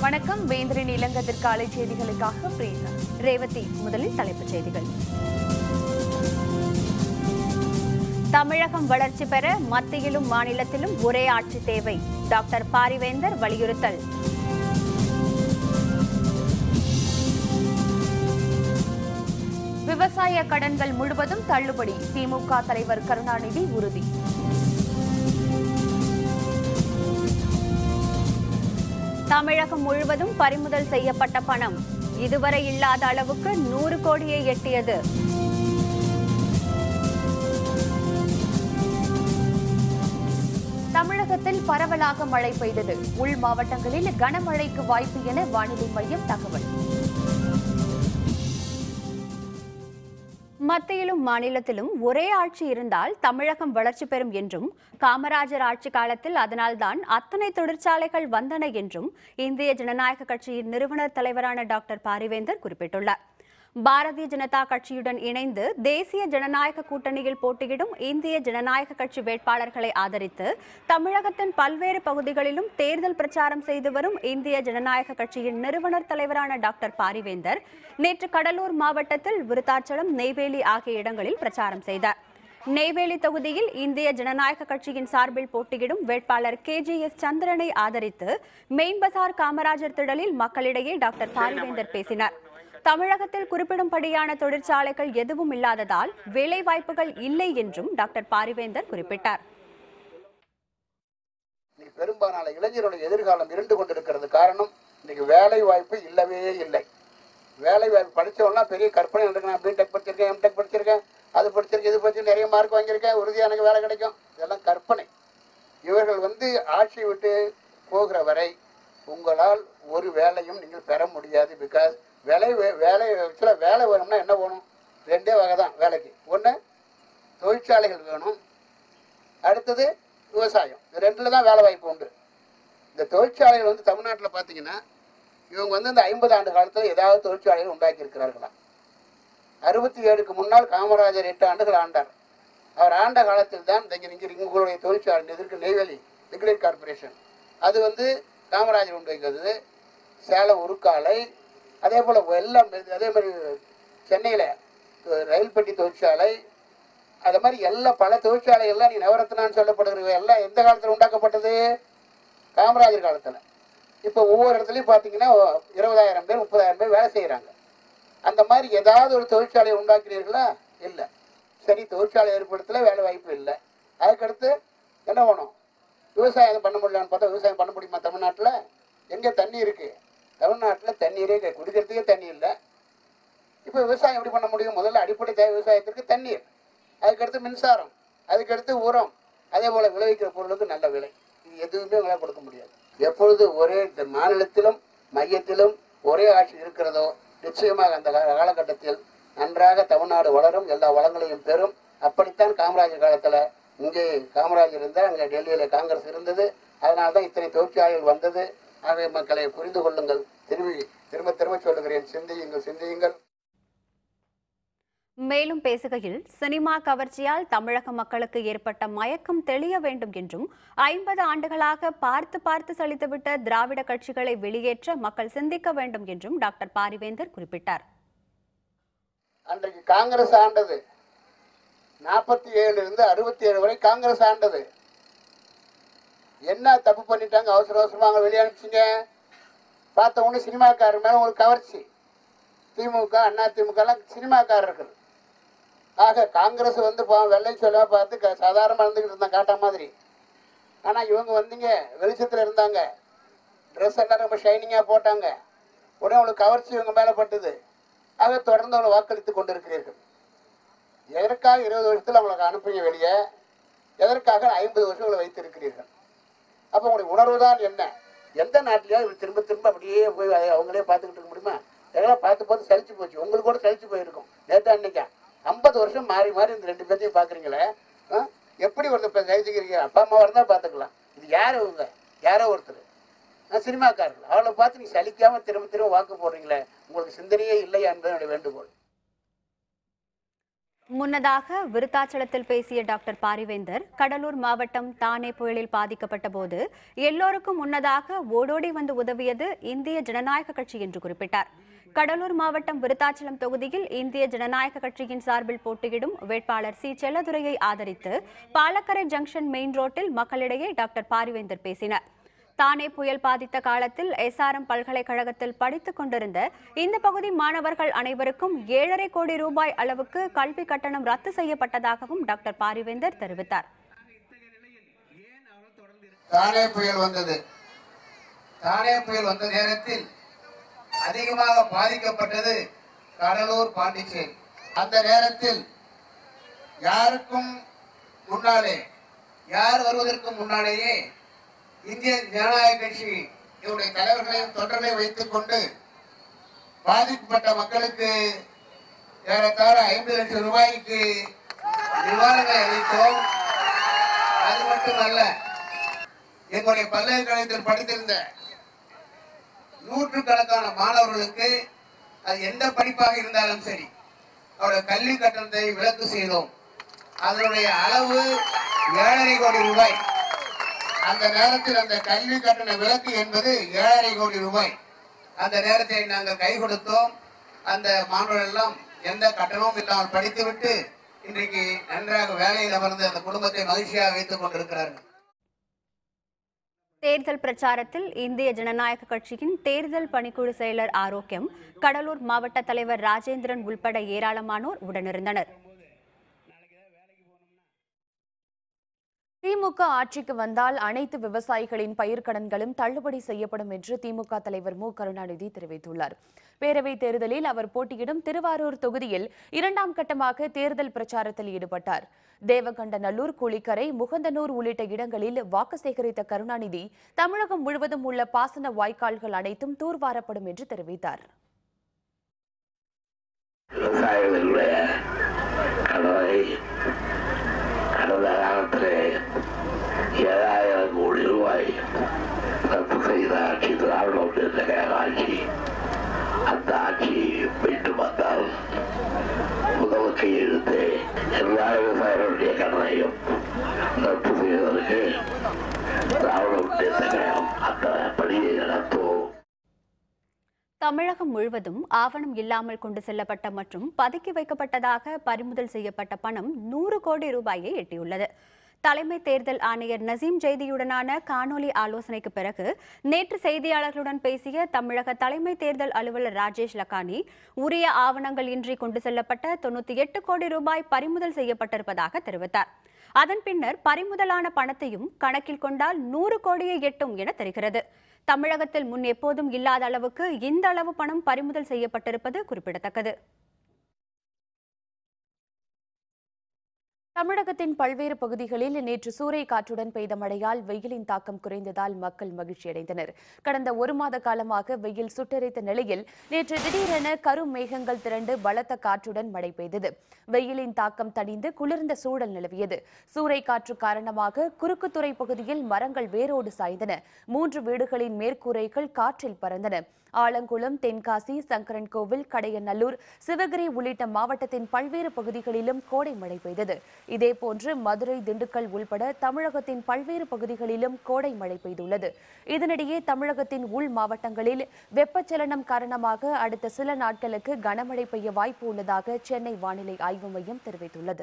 வணக்கம் வேந்திரன் இளங்கதிர் காலை செய்திகளுக்காக பிரியங்கா ரேவதி முதலில் தலைப்புச் செய்திகள் தமிழகம் வளர்ச்சி பெற மத்தியிலும் மாநிலத்திலும் ஒரே ஆட்சி தேவை டாக்டர் பாரிவேந்தர் வலியுறுத்தல் விவசாய கடன்கள் முழுவதும் தள்ளுபடி திமுக தலைவர் கருணாநிதி உறுதி தமிழகம் முழுவதும் பறிமுதல் செய்யப்பட்ட பணம் இதுவரை இல்லாத அளவுக்கு நூறு கோடியை எட்டியது தமிழகத்தில் பரவலாக மழை பெய்தது உள் மாவட்டங்களில் கனமழைக்கு வாய்ப்பு என வானிலை மையம் தகவல் மத்தியிலும் மாநிலத்திலும் ஒரே ஆட்சி இருந்தால் தமிழகம் வளர்ச்சி பெறும் என்றும் காமராஜர் ஆட்சி காலத்தில் அதனால்தான் அத்தனை தொழிற்சாலைகள் வந்தன என்றும் இந்திய ஜனநாயக கட்சியின் நிறுவனர் தலைவரான டாக்டர் பாரிவேந்தர் குறிப்பிட்டுள்ளார் பாரதிய ஜனதா கட்சியுடன் இணைந்து தேசிய ஜனநாயக கூட்டணியில் போட்டியிடும் இந்திய ஜனநாயக கட்சி வேட்பாளர்களை ஆதரித்து தமிழகத்தின் பல்வேறு பகுதிகளிலும் தேர்தல் பிரச்சாரம் செய்து வரும் இந்திய ஜனநாயக கட்சியின் நிறுவனர் தலைவரான டாக்டர் பாரிவேந்தர் நேற்று கடலூர் மாவட்டத்தில் விருத்தாச்சலம் நெய்வேலி ஆகிய இடங்களில் பிரச்சாரம் செய்தார் நெய்வேலி தொகுதியில் இந்திய ஜனநாயக கட்சியின் சார்பில் போட்டியிடும் வேட்பாளர் கே ஜி எஸ் சந்திரனை ஆதரித்து மெயின் பசார் காமராஜர் திடலில் மக்களிடையே டாக்டர் பாரிவேந்தர் பேசினார் தமிழகத்தில் குறிப்பிடும்படியான தொழிற்சாலைகள் எதுவும் இல்லாததால் வேலை வாய்ப்புகள் இல்லை என்றும் டாக்டர் பாரிவேந்தர் குறிப்பிட்டார் இன்னைக்கு பெரும்பாலான இளைஞருடைய எதிர்காலம் இருண்டு கொண்டிருக்கிறது காரணம் இன்னைக்கு வேலை வாய்ப்பு இல்லவே இல்லை வேலை வாய்ப்பு படித்தவங்களாம் பெரிய கற்பனை இருக்கு நான் பிடெக் படிச்சிருக்கேன் எம்டெக் படிச்சிருக்கேன் அது படிச்சிருக்கேன் இது படிச்சு நிறைய மார்க் வாங்கியிருக்கேன் உறுதியாக எனக்கு வேலை கிடைக்கும் இதெல்லாம் கற்பனை இவர்கள் வந்து ஆட்சி விட்டு போகிற வரை உங்களால் ஒரு வேலையும் நீங்கள் பெற முடியாது பிகாஸ் வேலை வே- வேலை ஆக்சுவலாக வேலை வேணும்னா என்ன வேணும் ரெண்டே வகை தான் வேலைக்கு ஒன்று தொழிற்சாலைகள் வேணும் அடுத்தது விவசாயம் இது ரெண்டில் தான் வேலை வாய்ப்பு உண்டு இந்த தொழிற்சாலைகள் வந்து தமிழ்நாட்டில் பார்த்தீங்கன்னா இவங்க வந்து இந்த ஐம்பது ஆண்டு காலத்தில் ஏதாவது தொழிற்சாலைகள் உண்டாக்கி இருக்கிறார்களா அறுபத்தி ஏழுக்கு முன்னால் காமராஜர் எட்டு ஆண்டுகள் ஆண்டார் அவர் ஆண்ட காலத்தில் தான் இந்த இங்கே இங்கே உங்களுடைய தொழிற்சாலை இதற்கு நெய்வேலி லிக்விட் கார்பரேஷன் அது வந்து காமராஜர் உண்டு வைக்கிறது சேலம் உருக்காலை அதே போல் எல்லாம் இது- அதே மாதிரி சென்னையில் ரயில் பெட்டி தொழிற்சாலை அது மாதிரி எல்லா பல தொழிற்சாலைகள்லாம் நீ நவரத்னான்னு சொல்லப்படுகிற எல்லாம் எந்த காலத்தில் உண்டாக்கப்பட்டது காமராஜர் காலத்தில் இப்போ ஒவ்வொரு இடத்துலையும் பார்த்தீங்கன்னா இருபதாயிரம் பேர் முப்பதாயிரம் பேர் வேலை செய்கிறாங்க அந்த மாதிரி ஏதாவது ஒரு தொழிற்சாலையை உண்டாக்குறீர்களா இல்லை சரி தொழிற்சாலை ஏற்படுத்தல வேலை வாய்ப்பு இல்லை அதுக்கடுத்து என்ன வேணும் விவசாயம் பண்ண முடியலான்னு பார்த்தா விவசாயம் பண்ண முடியுமா தமிழ்நாட்டில் எங்கே தண்ணி இருக்குது தமிழ்நாட்டில் தண்ணீரே கிடையாது. குடிக்கிறதுக்கே தண்ணி இல்லை இப்போ விவசாயம் எப்படி பண்ண முடியும் முதல்ல அடிப்படை தேவை விவசாயத்திற்கு தண்ணீர் அதுக்கடுத்து மின்சாரம் அதுக்கடுத்து உரம் அதே போல் விளைவிக்கிற பொருளுக்கு நல்ல விலை இது எதுவுமே உங்களால் கொடுக்க முடியாது எப்பொழுது ஒரே இந்த மாநிலத்திலும் மையத்திலும் ஒரே ஆட்சி இருக்கிறதோ நிச்சயமாக அந்த கால- காலகட்டத்தில் நன்றாக தமிழ்நாடு வளரும் எல்லா வளங்களையும் பெறும் அப்படித்தான் காமராஜர் காலத்தில் இங்கே காமராஜர் இருந்தால் அங்கே டெல்லியில் காங்கிரஸ் இருந்தது அதனால தான் இத்தனை தொழிற்சாலைகள் வந்தது ஆகவே மக்களை புரிந்து கொள்ளுங்கள் திரும்பி திரும்ப திரும்ப சொல்லுகிறேன் சிந்தியுங்கள் சிந்தியுங்கள் மேலும் பேசுகையில் சினிமா கவர்ச்சியால் தமிழக மக்களுக்கு ஏற்பட்ட மயக்கம் தெளிய வேண்டும் என்றும் ஐம்பது ஆண்டுகளாக பார்த்து பார்த்து சலித்துவிட்ட திராவிட கட்சிகளை வெளியேற்ற மக்கள் சிந்திக்க வேண்டும் என்றும் டாக்டர் பாரிவேந்தர் குறிப்பிட்டார் அன்றைக்கு காங்கிரஸ் ஆண்டது நாற்பத்தி ஏழுல இருந்து அறுபத்தி ஏழு வரை காங்கிரஸ் ஆண்டது என்ன தப்பு பண்ணிட்டாங்க அவசர அவசரமா அவங்க வெளியே அனுப்பிச்சிங்க பார்த்த உடனே சினிமாக்காரர் மேல ஒரு கவர்ச்சி திமுக அண்ணா திமுக எல்லாம் சினிமாக்காரர்கள் ஆக காங்கிரஸ் வந்து பா வெள்ளை சொல்ல பார்த்து க- சாதாரணமா இருந்துக்கிட்டு இருந்தாங்க காட்டா மாதிரி ஆனா இவங்க வந்தீங்க வெளிச்சத்துல இருந்தாங்க ட்ரெஸ் எல்லாம் ரொம்ப ஷைனிங்கா போட்டாங்க உடனே அவங்களுக்கு கவர்ச்சி இவங்க மேல பட்டது ஆக தொடர்ந்து அவங்களை வாக்களித்து கொண்டிருக்கிறீர்கள் எதற்காக இருபது வருஷத்தில் அவங்களுக்கு அனுப்புங்க வெளியே எதற்காக ஐம்பது வருஷம் உங்களை வைத்திருக்கிறீர்கள் அப்போ உங்களுடைய உணர்வு தான் என்ன எந்த நாட்டிலேயாவது இப்படி திரும்ப திரும்ப அப்படியே போய் அதை அவங்களே பார்த்துக்கிட்டு இருக்க முடியுமா எல்லாம் பார்த்து பார்த்து சலிச்சு போச்சு உங்களுக்கு கூட சலிச்சு போயிருக்கும் நேற்றா இன்னைக்கா ஐம்பது வருஷம் மாறி மாறி இந்த ரெண்டு பேர்த்தையும் பார்க்குறீங்களே எப்படி ஒருத்தர் இப்போ சலிச்சுக்கிறீங்க அப்பா அம்மா இருந்தால் பார்த்துக்கலாம் இது யார் இவங்க யாரோ ஒருத்தர் நான் சினிமாக்காரர்கள் அவளை பார்த்து நீ சலிக்காம திரும்ப திரும்ப வாக்கு போடுறீங்களே உங்களுக்கு சிந்தனையே இல்லையா என்பது என்னுடைய வேண்டுகோள் முன்னதாக விருத்தாச்சலத்தில் பேசிய டாக்டர் பாரிவேந்தர் கடலூர் மாவட்டம் தானே புயலில் பாதிக்கப்பட்ட போது எல்லோருக்கும் முன்னதாக ஓடோடி வந்து உதவியது இந்திய ஜனநாயக கட்சி என்று குறிப்பிட்டார் கடலூர் மாவட்டம் விருத்தாச்சலம் தொகுதியில் இந்திய ஜனநாயக கட்சியின் சார்பில் போட்டியிடும் வேட்பாளர் சி செல்லதுரையை ஆதரித்து பாலக்கரை ஜங்ஷன் மெயின் ரோட்டில் மக்களிடையே டாக்டர் பாரிவேந்தர் பேசினார் தானே புயல் பாதித்த காலத்தில் எஸ்ஆர்எம் பல்கலைக்கழகத்தில் படித்துக் கொண்டிருந்த இந்த பகுதி மாணவர்கள் அனைவருக்கும் ஏழரை கோடி ரூபாய் அளவுக்கு கல்வி கட்டணம் ரத்து செய்யப்பட்டதாகவும் டாக்டர் பாரிவேந்தர் தெரிவித்தார் தானே புயல் வந்தது தானே புயல் வந்த நேரத்தில் அதிகமாக பாதிக்கப்பட்டது கடலூர் பாண்டிச்சேரி அந்த நேரத்தில் யாருக்கும் முன்னாலே யார் வருவதற்கு முன்னாலேயே இந்திய ஜனநாயக கட்சி இவருடைய தலைவர்களையும் தொண்டர்களையும் வைத்துக் கொண்டு பாதிக்கப்பட்ட மக்களுக்கு ஏறத்தாழ ஐம்பது லட்சம் ரூபாய்க்கு நிவாரணங்களை அளித்தோம் அது மட்டுமல்ல எங்களுடைய பல்கலைக்கழகத்தில் படித்திருந்த நூற்றுக்கணக்கான மாணவர்களுக்கு அது எந்த படிப்பாக இருந்தாலும் சரி அவருடைய கல்வி கட்டணத்தை விலக்கு செய்தோம் அதனுடைய அளவு ஏழரை கோடி ரூபாய் அந்த நேரத்தில் அந்த கல்வி கட்டண விலக்கு என்பது ஏழரை கோடி ரூபாய் அந்த நேரத்தை நாங்கள் கை கொடுத்தோம் அந்த மாணவர்கள் எல்லாம் எந்த கட்டணமும் இல்லாமல் படித்துவிட்டு இன்றைக்கு நன்றாக வேலையில் அமர்ந்து அந்த குடும்பத்தை மகிழ்ச்சியாக வைத்துக் கொண்டிருக்கிறார்கள் தேர்தல் பிரச்சாரத்தில் இந்திய ஜனநாயக கட்சியின் தேர்தல் பணிக்குழு செயலர் ஆரோக்கியம் கடலூர் மாவட்ட தலைவர் ராஜேந்திரன் உள்பட ஏராளமானோர் உடனிருந்தனர் திமுக ஆட்சிக்கு வந்தால் அனைத்து விவசாயிகளின் பயிர்க்கடன்களும் தள்ளுபடி செய்யப்படும் என்று திமுக தலைவர் மு கருணாநிதி தெரிவித்துள்ளார் பேரவைத் தேர்தலில் அவர் போட்டியிடும் திருவாரூர் தொகுதியில் இரண்டாம் கட்டமாக தேர்தல் பிரச்சாரத்தில் ஈடுபட்டார் தேவகண்டநல்லூர் குளிக்கரை முகந்தனூர் உள்ளிட்ட இடங்களில் வாக்கு சேகரித்த கருணாநிதி தமிழகம் முழுவதும் உள்ள பாசன வாய்க்கால்கள் அனைத்தும் தூர்வாரப்படும் என்று தெரிவித்தார் விவசாயிகளுடைய கடனை கடந்த காலத்திலே ஏழாயிரம் கோடி ரூபாய் ரத்து செய்த ஆட்சி திராவிட முன்னேற்ற கழக ஆட்சி அந்த ஆட்சி மீண்டும் வந்தால் முதல் கையெழுத்து எல்லா விவசாயிகளுடைய கடனையும் ரத்து செய்வதற்கு திராவிட முன்னேற்ற கழகம் அந்த பணியை நடத்துவோம் தமிழகம் முழுவதும் ஆவணம் இல்லாமல் கொண்டு செல்லப்பட்ட மற்றும் பதுக்கி வைக்கப்பட்டதாக பறிமுதல் செய்யப்பட்ட பணம் நூறு கோடி ரூபாயை எட்டியுள்ளது தலைமை தேர்தல் ஆணையர் நசீம் ஜெய்தியுடனான காணொலி ஆலோசனைக்கு பிறகு நேற்று செய்தியாளர்களுடன் பேசிய தமிழக தலைமை தேர்தல் அலுவலர் ராஜேஷ் லக்கானி உரிய ஆவணங்கள் இன்றி கொண்டு செல்லப்பட்ட தொண்ணூத்தி எட்டு கோடி ரூபாய் பறிமுதல் செய்யப்பட்டிருப்பதாக தெரிவித்தார் அதன் பின்னர் பறிமுதலான பணத்தையும் கணக்கில் கொண்டால் நூறு கோடியை எட்டும் என தெரிகிறது தமிழகத்தில் முன் எப்போதும் இல்லாத அளவுக்கு இந்த அளவு பணம் பறிமுதல் செய்யப்பட்டிருப்பது குறிப்பிடத்தக்கது தமிழகத்தின் பல்வேறு பகுதிகளில் நேற்று சூறை காற்றுடன் பெய்த மழையால் வெயிலின் தாக்கம் குறைந்ததால் மக்கள் மகிழ்ச்சியடைந்தனர் கடந்த ஒரு மாத காலமாக வெயில் சுட்டெரித்த நிலையில் நேற்று திடீரென கரும் மேகங்கள் திரண்டு பலத்த காற்றுடன் மழை பெய்தது வெயிலின் தாக்கம் தணிந்து குளிர்ந்த சூழல் நிலவியது சூறை காற்று காரணமாக குறுக்குத்துறை பகுதியில் மரங்கள் வேரோடு சாய்ந்தன மூன்று வீடுகளின் மேற்கூரைகள் காற்றில் பறந்தன ஆலங்குளம் தென்காசி சங்கரன்கோவில் கடையநல்லூர் சிவகிரி உள்ளிட்ட மாவட்டத்தின் பல்வேறு பகுதிகளிலும் கோடை மழை பெய்தது இதேபோன்று மதுரை திண்டுக்கல் உள்பட தமிழகத்தின் பல்வேறு பகுதிகளிலும் கோடை மழை பெய்துள்ளது இதனிடையே தமிழகத்தின் உள் மாவட்டங்களில் வெப்பச்சலனம் காரணமாக அடுத்த சில நாட்களுக்கு கனமழை பெய்ய வாய்ப்பு உள்ளதாக சென்னை வானிலை ஆய்வு மையம் தெரிவித்துள்ளது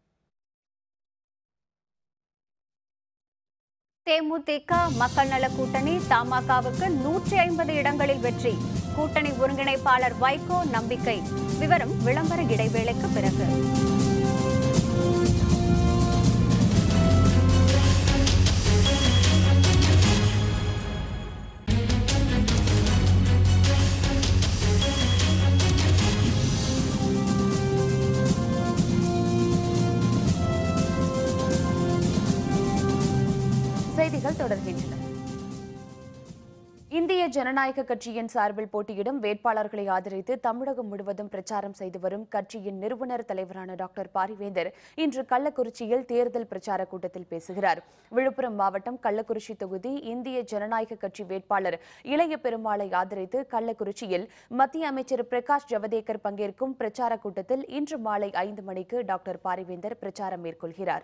தேமுதிக மக்கள் நல கூட்டணி தமாகவுக்கு நூற்றி ஐம்பது இடங்களில் வெற்றி கூட்டணி ஒருங்கிணைப்பாளர் வைகோ நம்பிக்கை விவரம் விளம்பர இடைவேளைக்கு பிறகு செய்திகள் தொடர்கின்றன இந்திய ஜனநாயக கட்சியின் சார்பில் போட்டியிடும் வேட்பாளர்களை ஆதரித்து தமிழகம் முழுவதும் பிரச்சாரம் செய்து வரும் கட்சியின் நிறுவனர் தலைவரான டாக்டர் பாரிவேந்தர் இன்று கள்ளக்குறிச்சியில் தேர்தல் பிரச்சார கூட்டத்தில் பேசுகிறார் விழுப்புரம் மாவட்டம் கள்ளக்குறிச்சி தொகுதி இந்திய ஜனநாயக கட்சி வேட்பாளர் இளைய பெருமாளை ஆதரித்து கள்ளக்குறிச்சியில் மத்திய அமைச்சர் பிரகாஷ் ஜவடேகர் பங்கேற்கும் பிரச்சார கூட்டத்தில் இன்று மாலை ஐந்து மணிக்கு டாக்டர் பாரிவேந்தர் பிரச்சாரம் மேற்கொள்கிறார்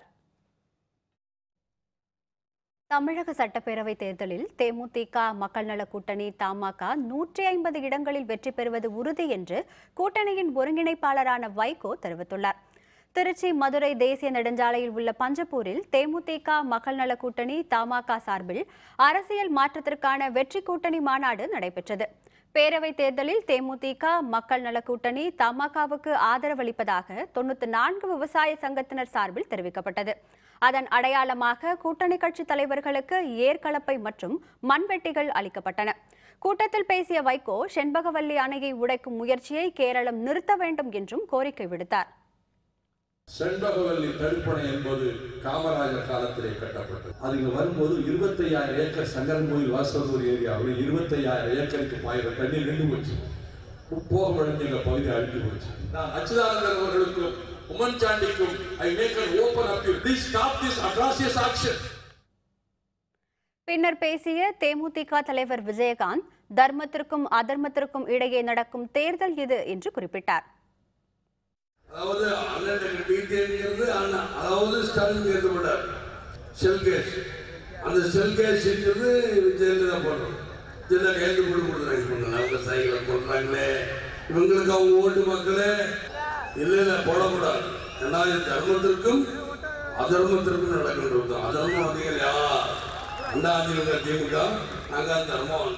தமிழக சட்டப்பேரவை தேர்தலில் தேமுதிக மக்கள் நல கூட்டணி தமாக நூற்றி ஐம்பது இடங்களில் வெற்றி பெறுவது உறுதி என்று கூட்டணியின் ஒருங்கிணைப்பாளரான வைகோ தெரிவித்துள்ளார் திருச்சி மதுரை தேசிய நெடுஞ்சாலையில் உள்ள பஞ்சப்பூரில் தேமுதிக மக்கள் நல கூட்டணி தமாக சார்பில் அரசியல் மாற்றத்திற்கான வெற்றி கூட்டணி மாநாடு நடைபெற்றது பேரவைத் தேர்தலில் தேமுதிக மக்கள் நல கூட்டணி தமாகவுக்கு ஆதரவளிப்பதாக தொண்ணூத்தி நான்கு விவசாய சங்கத்தினர் சார்பில் தெரிவிக்கப்பட்டது அதன் அடையாளமாக கூட்டணி கட்சி தலைவர்களுக்கு ஏர்கலப்பை மற்றும் மண்வெட்டிகள் அளிக்கப்பட்டன கூட்டத்தில் பேசிய வைகோ செண்பகவல்லி அணையை உடைக்கும் முயற்சியை கேரளம் நிறுத்த வேண்டும் என்றும் கோரிக்கை விடுத்தார் செண்பகவல்லி தடுப்பணை என்பது காமராஜர் காலத்திலே கட்டப்பட்டது அது இங்க வரும்போது இருபத்தையாயிரம் ஏக்கர் சங்கரன் கோயில் வாசலூர் ஏரியாவில் இருபத்தையாயிரம் ஏக்கருக்கு பாயிர தண்ணீர் நின்று போச்சு போக வழிஞ்ச எங்க பகுதி அழிஞ்சு போச்சு நான் அச்சுதானந்தர் அவர்களுக்கும் உமன் சாண்டிக்கும் I make an open appeal please stop this atrocious action பின்னர் பேசிய தேமுதிக தலைவர் விஜயகாந்த் தர்மத்திற்கும் அதர்மத்திற்கும் இடையே நடக்கும் தேர்தல் இது என்று குறிப்பிட்டார் அதாவது அண்ணன் பிடிங்கிறது அண்ணன் அதாவது ஸ்டாலின் கேட்டு விடார் செல் கேஸ் அந்த செல் கேஸ்ங்கிறது ஜெயலலிதா போடுறோம் ஜெயலலிதா கைது போட்டு கொடுக்குறாங்க இவங்க விவசாயிகளை போடுறாங்களே இவங்களுக்கு அவங்க ஓட்டு மக்களே இல்லை இல்லை போடக்கூடாது ஏன்னா இது தர்மத்திற்கும் அதர்மத்திற்கும் நடக்கின்றது அதர்மம் அதிகம் யார் அண்ணா அதிமுக திமுக நாங்கள் தர்மம்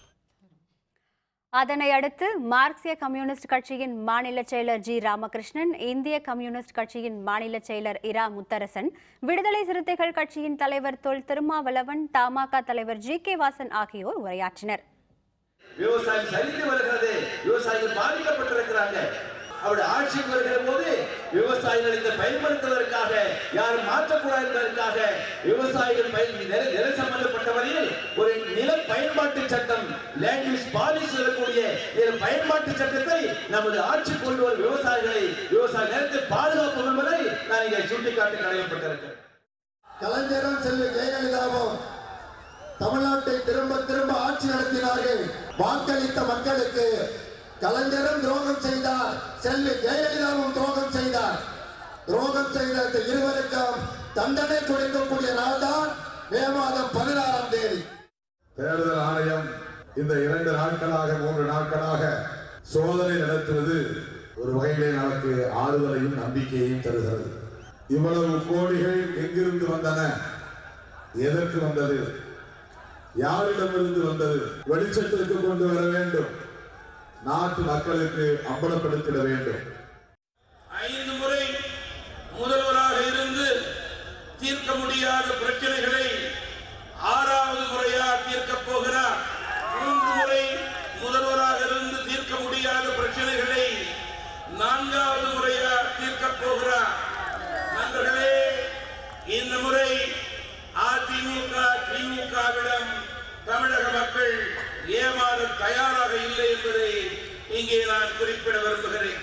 அதனை அடுத்து மார்க்சிய கம்யூனிஸ்ட் கட்சியின் மாநில செயலர் ஜி ராமகிருஷ்ணன் இந்திய கம்யூனிஸ்ட் கட்சியின் மாநில செயலர் இரா முத்தரசன் விடுதலை சிறுத்தைகள் கட்சியின் தலைவர் தொல் திருமாவளவன் தமாக தலைவர் ஜி கே வாசன் ஆகியோர் உரையாற்றினர் விவசாயம் சரிந்து வருகிறது விவசாயிகள் பாதிக்கப்பட்டிருக்கிறாங்க அவருடைய ஆட்சிக்கு வருகிற போது விவசாயிகள் இதை பயன்படுத்துவதற்காக யாரும் மாற்றக்கூடாது என்பதற்காக விவசாயிகள் பயன் நில நில சம்பந்தப்பட்ட வரையில் ஒரு நில பயன்பாட்டு சட்டம் லேண்ட் யூஸ் பாலிசி சொல்லக்கூடிய இந்த பயன்பாட்டு சட்டத்தை நமது ஆட்சி கொண்டு வரும் விவசாயிகளை விவசாய நிலத்தை பாதுகாப்பு என்பதை நான் இங்கே சுட்டிக்காட்டி கடமைப்பட்டிருக்கிறேன் கலைஞரும் செல்வி ஜெயலலிதாவும் தமிழ்நாட்டை திரும்ப திரும்ப ஆட்சி நடத்தினார்கள் வாக்களித்த மக்களுக்கு கலைஞரும் துரோகம் செய்தார் செல்வி ஜெயலலிதாவும் துரோகம் செய்தார் துரோகம் செய்த இந்த இருவருக்கும் தண்டனை கொடுக்கக்கூடிய நாள் தான் மே மாதம் பதினாறாம் தேதி தேர்தல் ஆணையம் இந்த இரண்டு நாட்களாக மூன்று நாட்களாக சோதனை நடத்துவது ஒரு வகையிலே நமக்கு ஆறுதலையும் நம்பிக்கையையும் தருகிறது இவ்வளவு கோடிகள் எங்கிருந்து வந்தன எதற்கு வந்தது யாரிடமிருந்து வந்தது வெளிச்சத்திற்கு கொண்டு வர வேண்டும் நாட்டு மக்களுக்கு அம்பலப்படுத்திட வேண்டும் ஐந்து முறை முதல்வராக இருந்து தீர்க்க முடியாத பிரச்சனைகளை ஆறாவது முறையா தீர்க்கப் போகிறார் மூன்று முறை முதல்வராக இருந்து தீர்க்க முடியாத பிரச்சனைகளை நான்காவது முறையா தீர்க்கப் போகிறார் நண்பர்களே இந்த முறை அதிமுக திமுகவிடம் தமிழக மக்கள் ஏமாற தயாராக இல்லை என்பதை இங்கே நான் குறிப்பிட விரும்புகிறேன்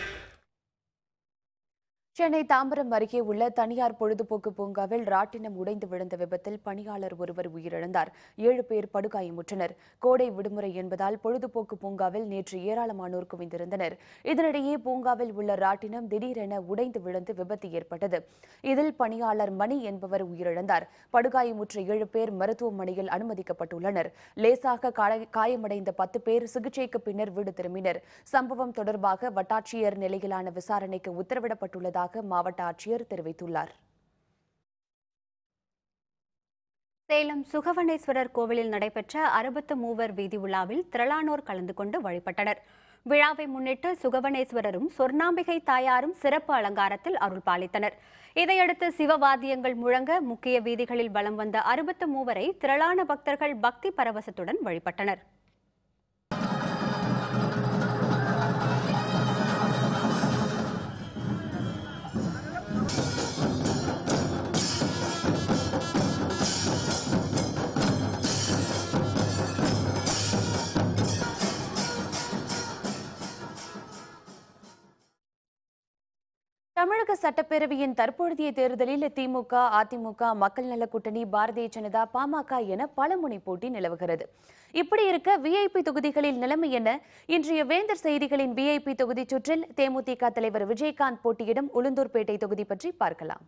சென்னை தாம்பரம் அருகே உள்ள தனியார் பொழுதுபோக்கு பூங்காவில் ராட்டினம் உடைந்து விழுந்த விபத்தில் பணியாளர் ஒருவர் உயிரிழந்தார் ஏழு பேர் படுகாயமுற்றனர் கோடை விடுமுறை என்பதால் பொழுதுபோக்கு பூங்காவில் நேற்று ஏராளமானோர் குவிந்திருந்தனர் இதனிடையே பூங்காவில் உள்ள ராட்டினம் திடீரென உடைந்து விழுந்து விபத்து ஏற்பட்டது இதில் பணியாளர் மணி என்பவர் உயிரிழந்தார் படுகாயமுற்ற ஏழு பேர் மருத்துவமனையில் அனுமதிக்கப்பட்டுள்ளனர் லேசாக காய- காயமடைந்த பத்து பேர் சிகிச்சைக்கு பின்னர் வீடு திரும்பினர் சம்பவம் தொடர்பாக வட்டாட்சியர் நிலையிலான விசாரணைக்கு உத்தரவிடப்பட்டுள்ளதாக மாவட்ட ஆட்சியர் தெரிவித்துள்ளார் சேலம் சுகவனேஸ்வரர் கோவிலில் நடைபெற்ற அறுபத்து மூவர் வீதி உலாவில் திரளானோர் கலந்து கொண்டு வழிபட்டனர் விழாவை முன்னிட்டு சுகவனேஸ்வரரும் சொர்ணாம்பிகை தாயாரும் சிறப்பு அலங்காரத்தில் அருள் பாலித்தனர் இதையடுத்து சிவவாத்தியங்கள் முழங்க முக்கிய வீதிகளில் வலம் வந்த அறுபத்து மூவரை திரளான பக்தர்கள் பக்தி பரவசத்துடன் வழிபட்டனர் தமிழக சட்டப்பேரவையின் தற்பொழுதைய தேர்தலில் திமுக அதிமுக மக்கள் நல கூட்டணி பாரதிய ஜனதா பாமக என பல முனை போட்டி நிலவுகிறது இப்படி இருக்க விஐபி தொகுதிகளில் நிலைமை என்ன இன்றைய வேந்தர் செய்திகளின் விஐபி தொகுதி சுற்றில் தேமுதிக தலைவர் விஜயகாந்த் போட்டியிடும் உளுந்தூர்பேட்டை தொகுதி பற்றி பார்க்கலாம்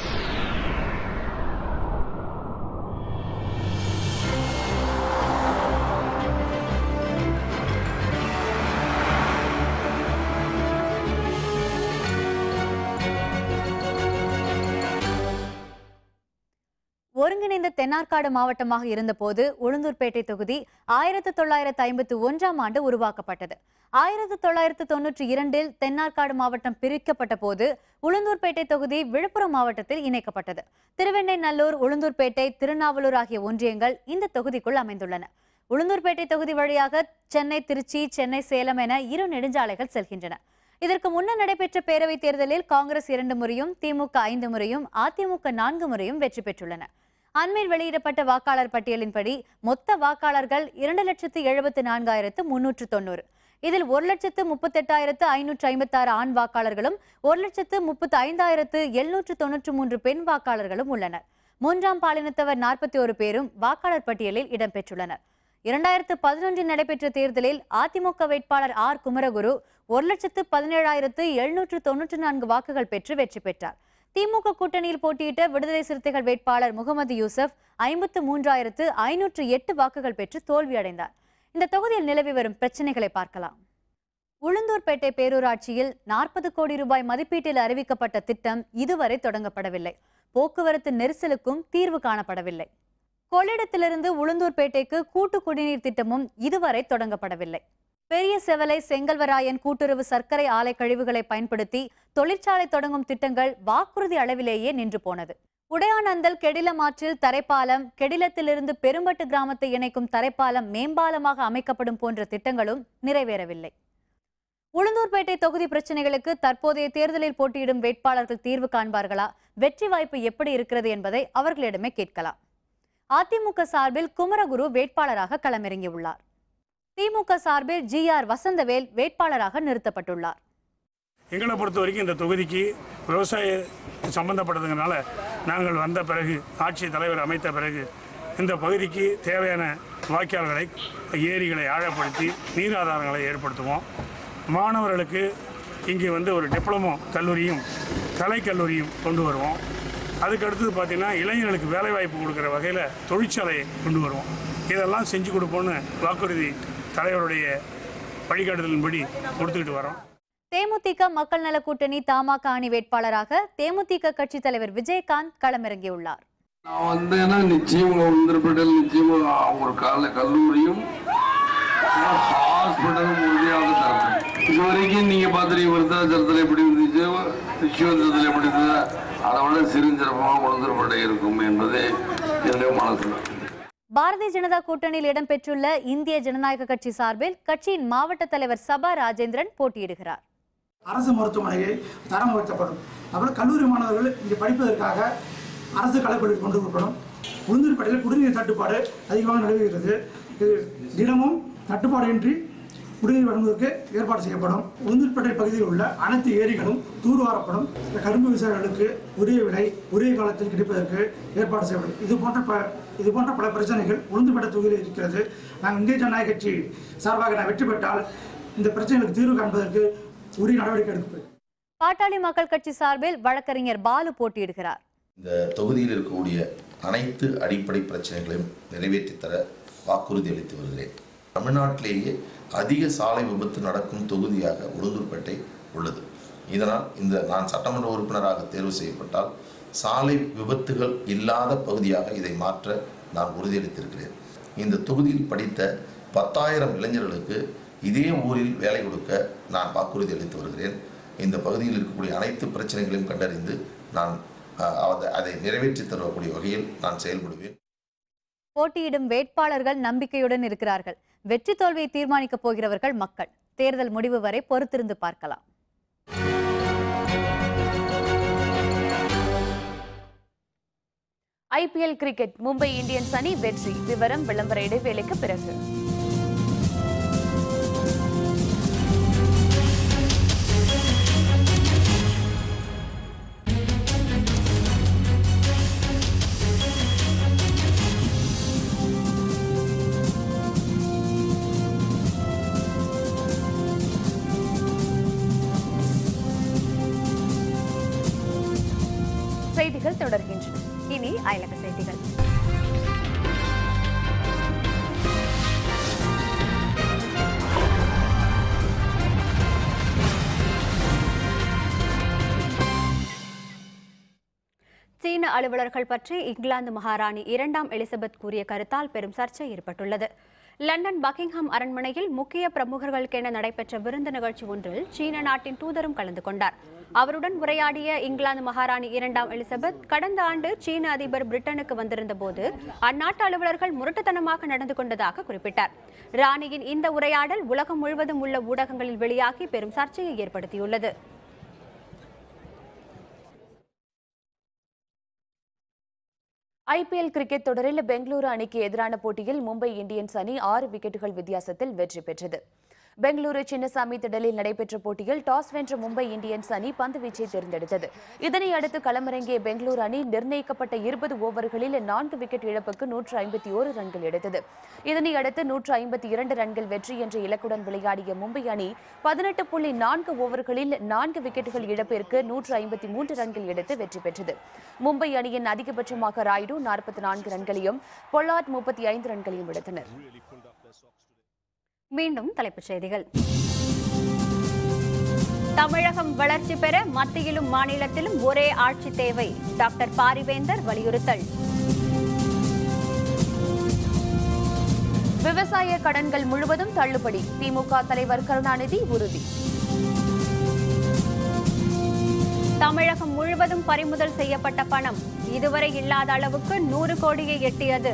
ஒருங்கிணைந்த தென்னார்காடு மாவட்டமாக இருந்தபோது உளுந்தூர்பேட்டை தொகுதி ஆயிரத்து தொள்ளாயிரத்து ஐம்பத்தி ஒன்றாம் ஆண்டு உருவாக்கப்பட்டது ஆயிரத்து தொள்ளாயிரத்து தொன்னூற்றி இரண்டில் தென்னார்காடு மாவட்டம் பிரிக்கப்பட்ட போது உளுந்தூர்பேட்டை தொகுதி விழுப்புரம் மாவட்டத்தில் இணைக்கப்பட்டது திருவெண்ணைநல்லூர் உளுந்தூர்பேட்டை திருநாவலூர் ஆகிய ஒன்றியங்கள் இந்த தொகுதிக்குள் அமைந்துள்ளன உளுந்தூர்பேட்டை தொகுதி வழியாக சென்னை திருச்சி சென்னை சேலம் என இரு நெடுஞ்சாலைகள் செல்கின்றன இதற்கு முன்னர் நடைபெற்ற பேரவைத் தேர்தலில் காங்கிரஸ் இரண்டு முறையும் திமுக ஐந்து முறையும் அதிமுக நான்கு முறையும் வெற்றி பெற்றுள்ளன அண்மையில் வெளியிடப்பட்ட வாக்காளர் பட்டியலின்படி மொத்த வாக்காளர்கள் இரண்டு லட்சத்து எழுபத்து நான்காயிரத்து முன்னூற்று தொண்ணூறு இதில் ஒரு லட்சத்து முப்பத்தெட்டாயிரத்து ஐநூற்று ஐம்பத்தாறு ஆண் வாக்காளர்களும் ஒரு லட்சத்து முப்பத்து ஐந்தாயிரத்து எழுநூற்று தொன்னூற்று மூன்று பெண் வாக்காளர்களும் உள்ளனர் மூன்றாம் பாலினத்தவர் நாற்பத்தி ஒரு பேரும் வாக்காளர் பட்டியலில் இடம்பெற்றுள்ளனர் இரண்டாயிரத்து பதினொன்றில் நடைபெற்ற தேர்தலில் அதிமுக வேட்பாளர் ஆர் குமரகுரு ஒரு லட்சத்து பதினேழாயிரத்து எழுநூற்று தொன்னூற்று நான்கு வாக்குகள் பெற்று வெற்றி பெற்றார் திமுக கூட்டணியில் போட்டியிட்ட விடுதலை சிறுத்தைகள் வேட்பாளர் முகமது யூசப் ஐம்பத்து மூன்றாயிரத்து ஐநூற்று எட்டு வாக்குகள் பெற்று தோல்வியடைந்தார் இந்த தொகுதியில் நிலவி வரும் பிரச்சனைகளை பார்க்கலாம் உளுந்தூர்பேட்டை பேரூராட்சியில் நாற்பது கோடி ரூபாய் மதிப்பீட்டில் அறிவிக்கப்பட்ட திட்டம் இதுவரை தொடங்கப்படவில்லை போக்குவரத்து நெரிசலுக்கும் தீர்வு காணப்படவில்லை கொள்ளிடத்திலிருந்து உளுந்தூர்பேட்டைக்கு கூட்டு குடிநீர் திட்டமும் இதுவரை தொடங்கப்படவில்லை பெரிய செவலை செங்கல்வராயன் கூட்டுறவு சர்க்கரை ஆலை கழிவுகளை பயன்படுத்தி தொழிற்சாலை தொடங்கும் திட்டங்கள் வாக்குறுதி அளவிலேயே நின்று போனது உடையானந்தல் கெடிலமாற்றில் தரைப்பாலம் கெடிலத்திலிருந்து பெரும்பட்டு கிராமத்தை இணைக்கும் தரைப்பாலம் மேம்பாலமாக அமைக்கப்படும் போன்ற திட்டங்களும் நிறைவேறவில்லை உளுந்தூர்பேட்டை தொகுதி பிரச்சனைகளுக்கு தற்போதைய தேர்தலில் போட்டியிடும் வேட்பாளர்கள் தீர்வு காண்பார்களா வெற்றி வாய்ப்பு எப்படி இருக்கிறது என்பதை அவர்களிடமே கேட்கலாம் அதிமுக சார்பில் குமரகுரு வேட்பாளராக களமிறங்கியுள்ளார் திமுக சார்பில் ஜி ஆர் வசந்தவேல் வேட்பாளராக நிறுத்தப்பட்டுள்ளார் எங்களை பொறுத்த வரைக்கும் இந்த தொகுதிக்கு விவசாய சம்பந்தப்பட்டதுங்கனால நாங்கள் வந்த பிறகு ஆட்சி தலைவர் அமைத்த பிறகு இந்த பகுதிக்கு தேவையான வாய்க்கால்களை ஏரிகளை ஆழப்படுத்தி நீர் ஆதாரங்களை ஏற்படுத்துவோம் மாணவர்களுக்கு இங்கே வந்து ஒரு டிப்ளமோ கல்லூரியும் கலைக்கல்லூரியும் கொண்டு வருவோம் அதுக்கு அடுத்தது பார்த்திங்கன்னா இளைஞர்களுக்கு வேலைவாய்ப்பு கொடுக்குற வகையில் தொழிற்சாலையை கொண்டு வருவோம் இதெல்லாம் செஞ்சு கொடுப்போம்னு வாக்குறுதி தலைவருடைய வழிகாட்டுதலின்படி கொடுத்துக்கிட்டு வரோம் தேமுதிக மக்கள் நல கூட்டணி தமாக அணி வேட்பாளராக தேமுதிக கட்சி தலைவர் விஜயகாந்த் களமிறங்கியுள்ளார் நான் வந்தேன்னா நிச்சயம் உளுந்தூர்பேட்டையில் நிச்சயம் ஒரு கால கல்லூரியும் ஹாஸ்பிட்டலும் உறுதியாக தரணும் இது வரைக்கும் நீங்க பார்த்துருக்கீங்க விருத்தாச்சலத்தில் எப்படி இருந்துச்சு விஸ்வந்தத்தில் எப்படி இருந்தது அதை விட சிறுஞ்சிறப்பாக உளுந்தூர்பேட்டை இருக்கும் என்பதே என்னுடைய மனசு பாரதிய ஜனதா கூட்டணியில் இடம்பெற்றுள்ள இந்திய ஜனநாயக கட்சி சார்பில் கட்சியின் மாவட்ட தலைவர் சபா ராஜேந்திரன் போட்டியிடுகிறார் அரசு மருத்துவமனையை தரம் உயர்த்தப்படும் அப்புறம் கல்லூரி மாணவர்கள் இங்கே படிப்பதற்காக அரசு கலைப்பள்ளி கொண்டு வரப்படும் உளுந்தூர்பேட்டையில் குடிநீர் தட்டுப்பாடு அதிகமாக நிலவுகிறது இது தினமும் தட்டுப்பாடின்றி குடிநீர் வழங்குவதற்கு ஏற்பாடு செய்யப்படும் உளுந்தூர்பேட்டை பகுதியில் உள்ள அனைத்து ஏரிகளும் தூர்வாரப்படும் கரும்பு விவசாயிகளுக்கு உரிய விலை உரிய காலத்தில் கிடைப்பதற்கு ஏற்பாடு செய்யப்படும் இது போன்ற ப இது போன்ற பல பிரச்சனைகள் உளுந்தூர்பேட்டை தொகுதியில் இருக்கிறது நாங்கள் இந்திய ஜனநாயக கட்சி சார்பாக நான் வெற்றி பெற்றால் இந்த பிரச்சனைகளுக்கு தீர்வு காண்பதற்கு உரிய நடவடிக்கை எடுக்கப்படும் பாட்டாளி மக்கள் கட்சி சார்பில் வழக்கறிஞர் பாலு போட்டியிடுகிறார் இந்த தொகுதியில் இருக்கக்கூடிய அனைத்து அடிப்படை பிரச்சனைகளையும் நிறைவேற்றி தர வாக்குறுதி அளித்து வருகிறேன் தமிழ்நாட்டிலேயே அதிக சாலை விபத்து நடக்கும் தொகுதியாக உளுந்தூர்பேட்டை உள்ளது இதனால் இந்த நான் சட்டமன்ற உறுப்பினராக தேர்வு செய்யப்பட்டால் சாலை விபத்துகள் இல்லாத பகுதியாக இதை மாற்ற நான் உறுதியளித்திருக்கிறேன் இந்த தொகுதியில் படித்த பத்தாயிரம் இளைஞர்களுக்கு இதே ஊரில் வேலை கொடுக்க நான் வாக்குறுதி அளித்து வருகிறேன் இந்த பகுதியில் இருக்கக்கூடிய அனைத்து பிரச்சனைகளையும் கண்டறிந்து நான் அஹ், அதை- அதை நிறைவேற்றி தரக்கூடிய வகையில் நான் செயல்படுவேன் போட்டியிடும் வேட்பாளர்கள் நம்பிக்கையுடன் இருக்கிறார்கள் வெற்றி தோல்வியை தீர்மானிக்கப் போகிறவர்கள் மக்கள் தேர்தல் முடிவு வரை பொறுத்திருந்து பார்க்கலாம் ஐபிஎல் கிரிக்கெட் மும்பை இந்தியன்ஸ் அணி வெற்றி விவரம் விளம்பர இடைவேளைக்கு பிறகு செய்திகள் தொடர்கின்றன இனி அயலக செய்திகள் சீன அலுவலர்கள் பற்றி இங்கிலாந்து மகாராணி இரண்டாம் எலிசபெத் கூறிய கருத்தால் பெரும் சர்ச்சை ஏற்பட்டுள்ளது லண்டன் பக்கிங்ஹாம் அரண்மனையில் முக்கிய பிரமுகர்களுக்கென நடைபெற்ற விருந்து நிகழ்ச்சி ஒன்றில் சீன நாட்டின் தூதரும் கலந்து கொண்டார் அவருடன் உரையாடிய இங்கிலாந்து மகாராணி இரண்டாம் எலிசபெத் கடந்த ஆண்டு சீன அதிபர் பிரிட்டனுக்கு வந்திருந்த போது அந்நாட்டு அலுவலர்கள் முரட்டுத்தனமாக நடந்து கொண்டதாக குறிப்பிட்டார் ராணியின் இந்த உரையாடல் உலகம் முழுவதும் உள்ள ஊடகங்களில் வெளியாகி பெரும் சர்ச்சையை ஏற்படுத்தியுள்ளது ஐபிஎல் கிரிக்கெட் தொடரில் பெங்களூரு அணிக்கு எதிரான போட்டியில் மும்பை இந்தியன்ஸ் அணி ஆறு விக்கெட்டுகள் வித்தியாசத்தில் வெற்றி பெற்றது பெங்களூரு சின்னசாமி திடலில் நடைபெற்ற போட்டியில் டாஸ் வென்ற மும்பை இந்தியன்ஸ் அணி பந்து வீச்சை தேர்ந்தெடுத்தது இதனை அடுத்து களமிறங்கிய பெங்களூரு அணி நிர்ணயிக்கப்பட்ட இருபது ஓவர்களில் நான்கு விக்கெட் இழப்புக்கு நூற்று ஐம்பத்தி ஓரு ரன்கள் எடுத்தது இதனை அடுத்து நூற்று ஐம்பத்தி இரண்டு ரன்கள் வெற்றி என்ற இலக்குடன் விளையாடிய மும்பை அணி பதினெட்டு புள்ளி நான்கு ஓவர்களில் நான்கு விக்கெட்டுகள் இழப்பிற்கு நூற்று ஐம்பத்தி மூன்று ரன்கள் எடுத்து வெற்றி பெற்றது மும்பை அணியின் அதிகபட்சமாக ராய்டு நாற்பத்தி நான்கு ரன்களையும் பொல்லாட் முப்பத்தி ஐந்து ரன்களையும் எடுத்தனர் மீண்டும் தலைப்புச் செய்திகள் தமிழகம் வளர்ச்சி பெற மத்தியிலும் மாநிலத்திலும் ஒரே ஆட்சி தேவை டாக்டர் பாரிவேந்தர் வலியுறுத்தல் விவசாய கடன்கள் முழுவதும் தள்ளுபடி திமுக தலைவர் கருணாநிதி உறுதி தமிழகம் முழுவதும் பறிமுதல் செய்யப்பட்ட பணம் இதுவரை இல்லாத அளவுக்கு நூறு கோடியை எட்டியது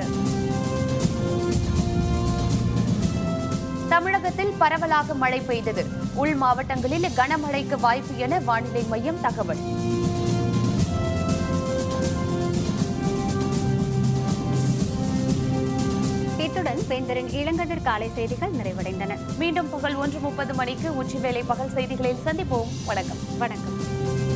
தமிழகத்தில் பரவலாக மழை பெய்தது உள் மாவட்டங்களில் கனமழைக்கு வாய்ப்பு என வானிலை மையம் தகவல் இத்துடன் வேந்தரின் இளங்கதிர் காலை செய்திகள் நிறைவடைந்தன மீண்டும் புகழ் ஒன்று முப்பது மணிக்கு உச்சிவேளை பகல் செய்திகளில் சந்திப்போம் வணக்கம் வணக்கம்